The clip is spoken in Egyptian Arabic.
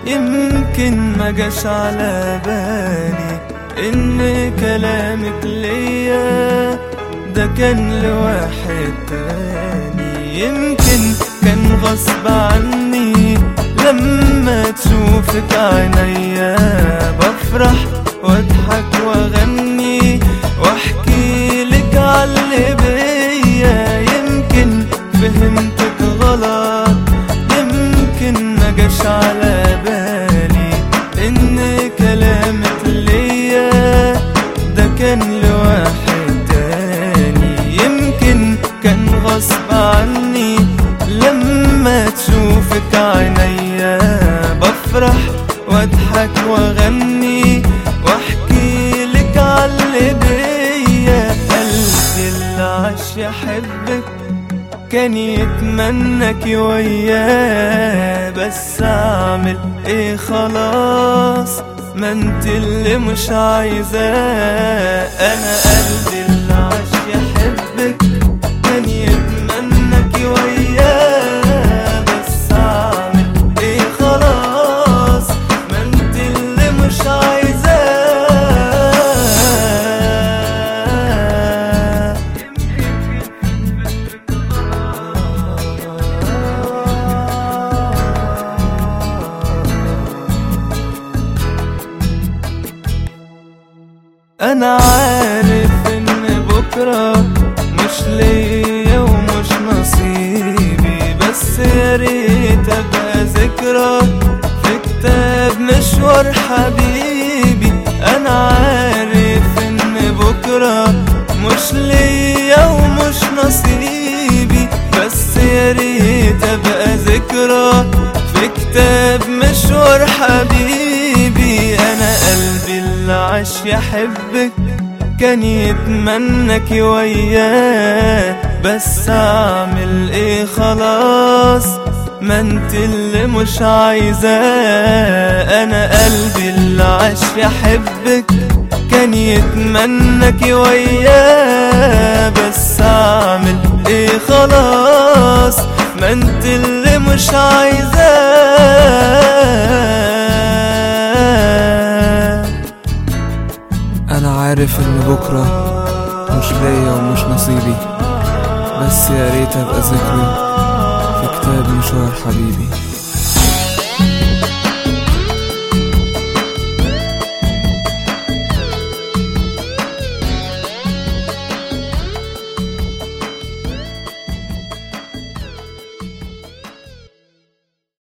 يمكن ما جاش على بالي ان كلامك ليا ده كان لواحد تاني يمكن كان غصب عني لما تشوفك عينيا بفرح واضحك واغني واحكي لك عاللي بيا يمكن فهمتك غلط يمكن ما جاش على بالي ان كلامك ليا ده كان لواحد تاني يمكن كان غصب عني لما تشوفك عينيا بفرح واضحك واغني واحكي لك عاللي بيا قلبي اللي عاش يحبك كان يتمنك وياه بس اعمل ايه خلاص ما انت اللي مش عايزاه انا قلبي اللي عاش يحبك كان يتمنك وياه بس اعمل ايه خلاص ما انت اللي مش عايزاه انا عارف ان بكرة مش ليا ومش نصيبي بس يا ريت ابقى ذكرى في كتاب مشوار حبيبي انا عارف ان بكرة مش ليا ومش نصيبي بس يا ريت ابقى ذكرى في كتاب مشوار حبيبي انا قلبي اللي عاش يحبك كان يتمنك وياه بس اعمل ايه خلاص ما انت اللي مش عايزاه انا قلبي اللي عاش يحبك كان يتمنك وياه بس اعمل ايه خلاص ما انت اللي مش عايزاه انا عارف ان بكرة مش ليا ومش نصيبي بس يا ريت ابقى ذكرى في كتاب مشوار حبيبي